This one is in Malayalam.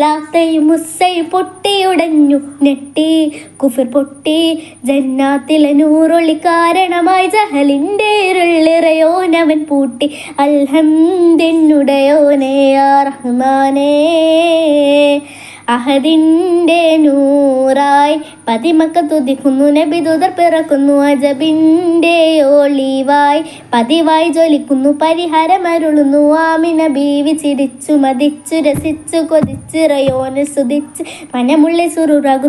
ലാത്തയും മുസ്സയും പൊട്ടിയുടഞ്ഞു ഞെട്ടി കുഫിർ പൊട്ടി ജന്നാത്തിലെ നൂറൊളി കാരണമായി ജഹലിന്റെ ഇരുളിറയോനവൻ പൂട്ടി അൽഹംദിനുടയോനേ യാ റഹ്മാനേ അഹദിന്റെ നൂറായി പതിമക്ക തുതിക്കുന്നു നബി ദൂതർ പിറക്കുന്നു അജബിന്റെ ഒളിവായി പതിവായി ജ്വലിക്കുന്നു പരിഹാരമരുളുന്നു ആമിന ബീവി ചിരിച്ചു മതിച്ചു രസിച്ചു കൊതിച്ചു റയോന് സുതിച്ച് മനമുള്ളിൽ സുറുറാകുന്നു